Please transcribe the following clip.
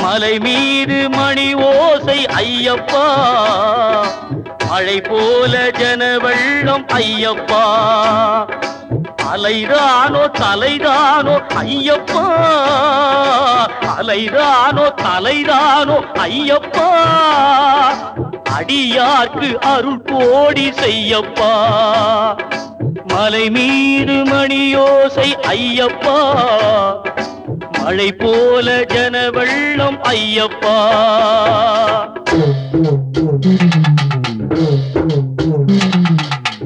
மலை மீது மணி ஓசை ஐயப்பா மழை போல ஜன வெள்ளம் ஐயப்பா அலைதானோ தலைதானோ ஐயப்பா அலைதானோ தலைதானோ ஐயப்பா அடியார்க்கு அருள் கோடி செய்யப்பா மலை மீது மணியோசை ஐயப்பா மழை போல ஜன வெள்ளம் ஐயப்பா